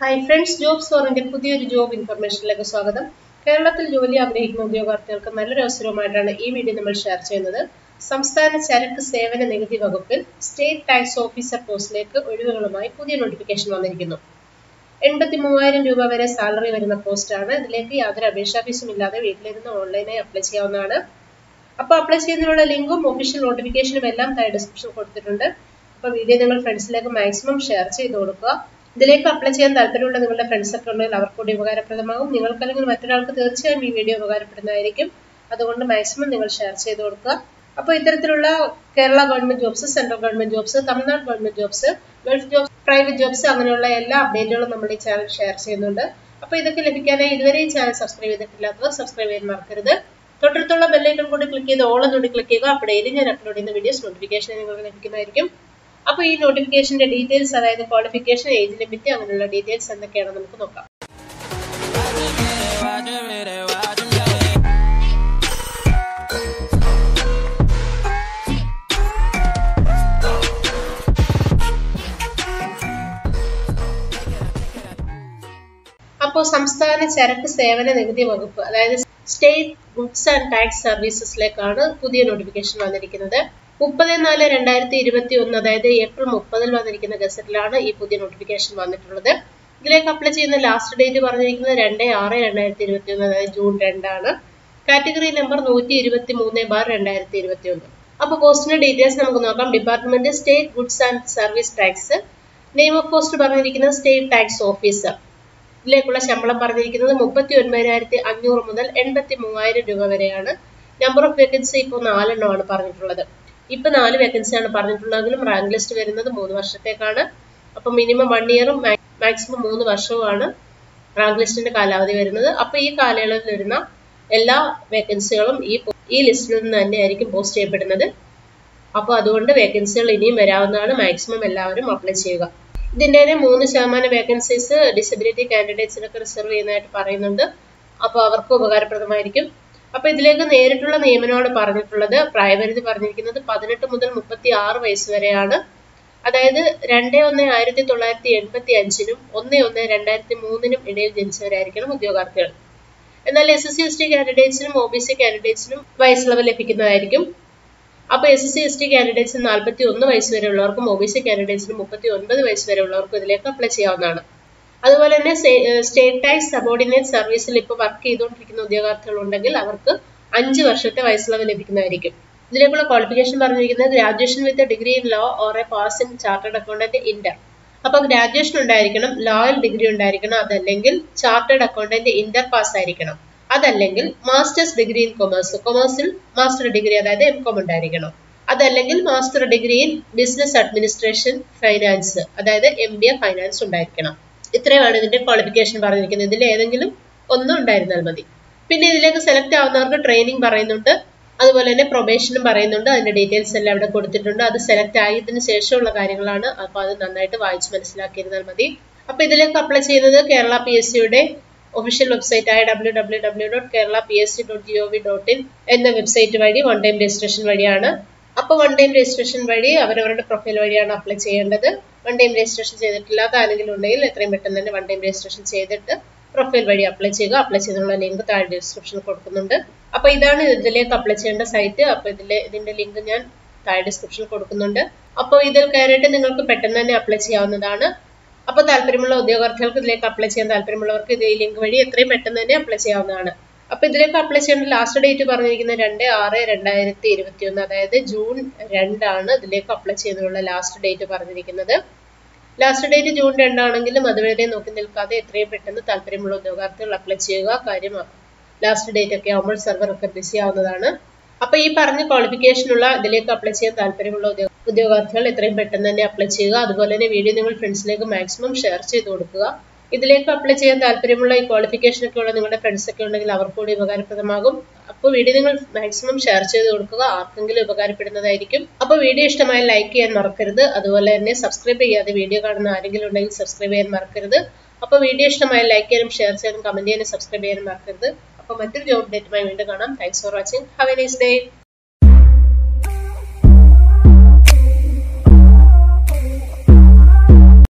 hi friends job സോറിന്റെ പുതിയൊരു job ഇൻഫർമേഷനിലേക്ക് സ്വാഗതം കേരളത്തിൽ ജോലി ആഗ്രഹിക്കുന്ന ഉദ്യോഗാർത്ഥികൾക്ക് നല്ലൊരു അവസരവുമായിട്ടാണ് ഈ വീഡിയോ നമ്മൾ ഷെയർ ചെയ്യുന്നത് സംസ്ഥാന ചരക്ക് സേവന നികുതി വകുപ്പിൽ സ്റ്റേറ്റ് ടാക്സ് ഓഫീസർ പോസ്റ്റിലേക്ക് ഒഴിവുകളുമായി പുതിയ നോട്ടിഫിക്കേഷൻ വന്നിരിക്കുന്നു എൺപത്തി മൂവായിരം രൂപ വരെ സാലറി വരുന്ന പോസ്റ്റാണ് ഇതിലേക്ക് യാതൊരു അപേക്ഷാ ഫീസും ഇല്ലാതെ വീട്ടിലിരുന്ന് ഓൺലൈനായി അപ്ലൈ ചെയ്യാവുന്നതാണ് അപ്പോൾ അപ്ലൈ ചെയ്യുന്നതിനുള്ള ലിങ്കും ഒഫീഷ്യൽ നോട്ടിഫിക്കേഷനും എല്ലാം താഴെ ഡിസ്ക്രിപ്ഷൻ കൊടുത്തിട്ടുണ്ട് അപ്പോൾ വീഡിയോ നിങ്ങൾ ഫ്രണ്ട്സിലേക്ക് മാക്സിമം ഷെയർ ചെയ്ത് കൊടുക്കുക ഇതിലേക്ക് അപ്ലൈ ചെയ്യാൻ താല്പര്യമുള്ള നിങ്ങളുടെ ഫ്രണ്ട്സ് ഒക്കെ ഉണ്ടെങ്കിൽ അവർക്ക് കൂടി ഉപകാരപ്രദമാകും നിങ്ങൾക്ക് അല്ലെങ്കിൽ മറ്റൊരാൾക്ക് തീർച്ചയായും ഈ വീഡിയോ ഉപകാരപ്പെടുന്നതായിരിക്കും അതുകൊണ്ട് മാക്സിമം നിങ്ങൾ ഷെയർ ചെയ്ത് കൊടുക്കുക അപ്പോൾ ഇത്തരത്തിലുള്ള Kerala government jobs central government jobs Tamil Nadu government jobs Gulf jobs private jobs അങ്ങനെയുള്ള എല്ലാ അപ്ഡേറ്റുകളും നമ്മൾ ഈ ചാനൽ ഷെയർ ചെയ്യുന്നുണ്ട് അപ്പോൾ ഇതൊക്കെ ലഭിക്കാനായി ഇതുവരെ ഈ ചാനൽ സബ്സ്ക്രൈബ് ചെയ്തിട്ടില്ലാത്തവർ സബ്സ്ക്രൈബ് ചെയ്യാൻ മറക്കരുത് തൊട്ടടുത്തുള്ള ബെല്ലൈക്കൺ കൂടി ക്ലിക്ക് ചെയ്ത് ഓൾ എന്നോട് ക്ലിക്ക് ചെയ്യുക അപ്പോൾ ഡെയിലി ഞാൻ അപ്ലോഡ് ചെയ്യുന്ന വീഡിയോസ് നോട്ടിഫിക്കേഷൻ നിങ്ങൾക്ക് ലഭിക്കുന്നതായിരിക്കും അപ്പോൾ ഈ നോട്ടിഫിക്കേഷന്റെ ഡീറ്റെയിൽസ് അതായത് ക്വാളിഫിക്കേഷൻ ഏജ് ലിമിറ്റ് അങ്ങനെയുള്ള ഡീറ്റെയിൽസ് എന്തൊക്കെയാണെന്ന് നമുക്ക് നോക്കാം അപ്പോൾ സംസ്ഥാന ചരക്ക് സേവന നികുതി വകുപ്പ് അതായത് സ്റ്റേറ്റ് ഗുഡ്സ് ആൻഡ് ടാക്സ് സർവീസസിലേക്കാണ് പുതിയ നോട്ടിഫിക്കേഷൻ വന്നിരിക്കുന്നത് മുപ്പത് നാല് രണ്ടായിരത്തി ഇരുപത്തി ഒന്ന് അതായത് ഏപ്രിൽ മുപ്പതിൽ വന്നിരിക്കുന്ന ഗസറ്റിലാണ് ഈ പുതിയ നോട്ടിഫിക്കേഷൻ വന്നിട്ടുള്ളത് ഇതിലേക്ക് അപ്ലൈ ചെയ്യുന്ന ലാസ്റ്റ് ഡേറ്റ് പറഞ്ഞിരിക്കുന്നത് രണ്ട് ആറ് രണ്ടായിരത്തി ഇരുപത്തി ഒന്ന് അതായത് ജൂൺ രണ്ടാണ് കാറ്റഗറി നമ്പർ നൂറ്റി ഇരുപത്തി മൂന്ന് ബാർ രണ്ടായിരത്തി ഇരുപത്തി ഒന്ന് അപ്പോൾ പോസ്റ്റിന്റെ ഡീറ്റെയിൽസ് നമുക്ക് നോക്കാം department state goods and service tax name of post പറഞ്ഞിരിക്കുന്നത് സ്റ്റേറ്റ് ടാക്സ് ഓഫീസർ ഇതിലേക്കുള്ള ശമ്പളം പറഞ്ഞിരിക്കുന്നത് മുപ്പത്തി ഒൻപതിനായിരത്തി അഞ്ഞൂറ് മുതൽ എൺപത്തി മൂവായിരം രൂപ വരെയാണ് നമ്പർ ഓഫ് വേക്കൻസി ഇപ്പോൾ നാലെണ്ണമാണ് പറഞ്ഞിട്ടുള്ളത് ഇപ്പൊ നാല് വേക്കൻസിയാണ് പറഞ്ഞിട്ടുള്ളതെങ്കിലും റാങ്ക് ലിസ്റ്റ് വരുന്നത് മൂന്ന് വർഷത്തേക്കാണ് അപ്പൊ മിനിമം വൺ ഇയറും മാക്സിമം മൂന്ന് വർഷവുമാണ് റാങ്ക് ലിസ്റ്റിന്റെ കാലാവധി വരുന്നത് അപ്പൊ ഈ കാലയളവിൽ വരുന്ന എല്ലാ വേക്കൻസികളും ഈ ഈ ലിസ്റ്റിൽ നിന്ന് തന്നെയായിരിക്കും പോസ്റ്റ് ചെയ്യപ്പെടുന്നത് അപ്പോൾ അതുകൊണ്ട് വേക്കൻസികൾ ഇനിയും വരാവുന്നതാണ് മാക്സിമം എല്ലാവരും അപ്ലൈ ചെയ്യുക ഇതിൻ്റെ തന്നെ മൂന്ന് ശതമാനം വേക്കൻസീസ് ഡിസബിലിറ്റി കാൻഡിഡേറ്റ്സിനൊക്കെ റിസർവ് ചെയ്യുന്നതായിട്ട് പറയുന്നുണ്ട് അപ്പോൾ അവർക്ക് ഉപകാരപ്രദമായിരിക്കും അപ്പോൾ ഇതിലേക്ക് നേരിട്ടുള്ള നിയമനമാണ് പറഞ്ഞിട്ടുള്ളത് പ്രായപരിധി പറഞ്ഞിരിക്കുന്നത് പതിനെട്ട് മുതൽ മുപ്പത്തി ആറ് വയസ്സ് വരെയാണ് അതായത് രണ്ട് ഒന്ന് ആയിരത്തി തൊള്ളായിരത്തി എൺപത്തി അഞ്ചിനും ഒന്ന് ഒന്ന് രണ്ടായിരത്തി മൂന്നിനും ഇടയിൽ ജനിച്ചവരായിരിക്കണം ഉദ്യോഗാർത്ഥികൾ എന്നാൽ S S C S T കാൻഡിഡേറ്റ്സിനും ഒ ബി സി കാൻഡിഡേറ്റ്സിനും വയസ്സിളവ് ലഭിക്കുന്നതായിരിക്കും അപ്പോൾ S S C S T കാൻഡിഡേറ്റ്സിന് നാൽപ്പത്തി ഒന്ന് വയസ്സ് വരെ ഉള്ളവർക്കും ഒ ബി സി കാൻഡിഡേറ്റ്സിന് മുപ്പത്തി ഒൻപത് വയസ്സ് വരെ ഉള്ളവർക്കും ഇതിലേക്ക് അപ്ലൈ ചെയ്യാവുന്നതാണ് അതുപോലെ തന്നെ സ്റ്റേറ്റ് ടാക്സ് സബോർഡിനേറ്റ് സർവീസിൽ ഇപ്പോൾ വർക്ക് ചെയ്തുകൊണ്ടിരിക്കുന്ന ഉദ്യോഗാർത്ഥികൾ ഉണ്ടെങ്കിൽ അവർക്ക് അഞ്ച് വർഷത്തെ വയസ്സിളവ് ലഭിക്കുന്നതായിരിക്കും ഇതിലേക്കുള്ള ക്വാളിഫിക്കേഷൻ പറഞ്ഞിരിക്കുന്നത് graduation with degree in law or a pass in chartered accountant inter അപ്പോൾ ഗ്രാജുവേഷൻ ഉണ്ടായിരിക്കണം ലോയിൽ ഡിഗ്രി ഉണ്ടായിരിക്കണം അതല്ലെങ്കിൽ ചാർട്ടേഡ് അക്കൗണ്ടന്റ് ഇന്റർ പാസ് ആയിരിക്കണം അതല്ലെങ്കിൽ മാസ്റ്റേഴ്സ് ഡിഗ്രി ഇൻ കൊമേഴ്സ് കൊമേഴ്സിൽ മാസ്റ്റർ ഡിഗ്രി അതായത് എം കോം ഉണ്ടായിരിക്കണം അതല്ലെങ്കിൽ master degree in business administration finance അതായത് എം ബി എ ഫൈനാൻസ് ഉണ്ടായിരിക്കണം ഇത്രയുമാണ് ഇതിന്റെ ക്വാളിഫിക്കേഷൻ പറഞ്ഞിരിക്കുന്നത് ഇതിൽ ഏതെങ്കിലും ഒന്നും ഉണ്ടായിരുന്നാൽ മതി പിന്നെ ഇതിലേക്ക് സെലക്ട് ആവുന്നവർക്ക് ട്രെയിനിങ് പറയുന്നുണ്ട് അതുപോലെ തന്നെ പ്രൊബേഷനും പറയുന്നുണ്ട് അതിന്റെ ഡീറ്റെയിൽസ് എല്ലാം ഇവിടെ കൊടുത്തിട്ടുണ്ട് അത് സെലക്ട് ആയതിനു ശേഷമുള്ള കാര്യങ്ങളാണ് അപ്പോൾ അത് നന്നായിട്ട് വായിച്ച് മനസ്സിലാക്കിയിരുന്നാൽ മതി അപ്പോൾ ഇതിലേക്ക് അപ്ലൈ ചെയ്യുന്നത് കേരള പി എസ് സിയുടെ ഒഫീഷ്യൽ വെബ്സൈറ്റ് ആയ W W W dot Kerala P S C dot G O V dot in എന്ന വെബ്സൈറ്റ് വഴി വൺ ടൈം രജിസ്ട്രേഷൻ വഴിയാണ് അപ്പോൾ വൺ ടൈം രജിസ്ട്രേഷൻ വഴി അവരവരുടെ പ്രൊഫൈൽ വഴിയാണ് അപ്ലൈ ചെയ്യേണ്ടത് വൺ ടൈം രജിസ്ട്രേഷൻ ചെയ്തിട്ടില്ലാത്ത ആരെങ്കിലും ഉണ്ടെങ്കിൽ എത്രയും പെട്ടെന്ന് തന്നെ വൺ ടൈം രജിസ്ട്രേഷൻ ചെയ്തിട്ട് പ്രൊഫൈൽ വഴി അപ്ലൈ ചെയ്യുക അപ്ലൈ ചെയ്തുള്ള ലിങ്ക് താഴെ ഡിസ്ക്രിപ്ഷനിൽ കൊടുക്കുന്നുണ്ട് അപ്പോൾ ഇതാണ് ഇതിലേക്ക് അപ്ലൈ ചെയ്യേണ്ട സൈറ്റ് അപ്പോൾ ഇതിലെ ഇതിന്റെ ലിങ്ക് ഞാൻ താഴെ ഡിസ്ക്രിപ്ഷനിൽ കൊടുക്കുന്നുണ്ട് അപ്പോൾ ഇതിൽ കയറിയിട്ട് നിങ്ങൾക്ക് പെട്ടെന്ന് തന്നെ അപ്ലൈ ചെയ്യാവുന്നതാണ് അപ്പോൾ താല്പര്യമുള്ള ഉദ്യോഗാർത്ഥികൾക്ക് ഇതിലേക്ക് അപ്ലൈ ചെയ്യാൻ താല്പര്യമുള്ളവർക്ക് ഇത് ഈ ലിങ്ക് വഴി എത്രയും പെട്ടെന്ന് തന്നെ അപ്ലൈ ചെയ്യാവുന്നതാണ് അപ്പോൾ ഇതിലേക്ക് അപ്ലൈ ചെയ്യേണ്ട ലാസ്റ്റ് ഡേറ്റ് പറഞ്ഞിരിക്കുന്നത് രണ്ട് ആറ് രണ്ടായിരത്തി ഇരുപത്തി ഒന്ന് അതായത് ജൂൺ രണ്ടാണ് ഇതിലേക്ക് അപ്ലൈ ചെയ്യുന്നതിനുള്ള ലാസ്റ്റ് ഡേറ്റ് പറഞ്ഞിരിക്കുന്നത് ലാസ്റ്റ് ഡേറ്റ് ജൂൺ രണ്ടാണെങ്കിലും അതുവരെ നോക്കി നിൽക്കാതെ എത്രയും പെട്ടെന്ന് താല്പര്യമുള്ള ഉദ്യോഗാർത്ഥികൾ അപ്ലൈ ചെയ്യുക കാര്യം ലാസ്റ്റ് ഡേറ്റ് ഒക്കെ ആകുമ്പോൾ സെർവർ ഒക്കെ ബിസി ആവുന്നതാണ് അപ്പൊ ഈ പറഞ്ഞ ക്വാളിഫിക്കേഷനുള്ള ഇതിലേക്ക് അപ്ലൈ ചെയ്യാൻ താല്പര്യമുള്ള ഉദ്യോഗാർത്ഥികൾ എത്രയും പെട്ടെന്ന് തന്നെ അപ്ലൈ ചെയ്യുക അതുപോലെ തന്നെ വീഡിയോ നിങ്ങൾ ഫ്രണ്ട്സിലേക്ക് മാക്സിമം ഷെയർ ചെയ്ത് കൊടുക്കുക ഇതിലേക്ക് അപ്ലൈ ചെയ്യാൻ താല്പര്യമുള്ള ഈ ക്വാളിഫിക്കേഷൻ ഒക്കെ ഉള്ള നിങ്ങളുടെ ഫ്രണ്ട്സ് ഒക്കെ ഉണ്ടെങ്കിൽ അവർക്ക് കൂടി ഉപകാരപ്രദമാകും അപ്പോൾ വീഡിയോ നിങ്ങൾ മാക്സിമം ഷെയർ ചെയ്ത് കൊടുക്കുക ആർക്കെങ്കിലും ഉപകാരപ്പെടുന്നതായിരിക്കും അപ്പോൾ വീഡിയോ ഇഷ്ടമായി ലൈക്ക് ചെയ്യാൻ മറക്കരുത് അതുപോലെ തന്നെ സബ്സ്ക്രൈബ് ചെയ്യാതെ വീഡിയോ കാണുന്ന ആരെങ്കിലും ഉണ്ടെങ്കിൽ സബ്സ്ക്രൈബ് ചെയ്യാൻ മറക്കരുത് അപ്പോൾ വീഡിയോ ഇഷ്ടമായി ലൈക്ക് ചെയ്യാനും ഷെയർ ചെയ്യാനും കമന്റ് ചെയ്യാനും സബ്സ്ക്രൈബ് ചെയ്യാനും മറക്കരുത് അപ്പോൾ മറ്റൊരു ജോബ് ഡേറ്റുമായി വീണ്ടും കാണാം thanks for watching have a nice day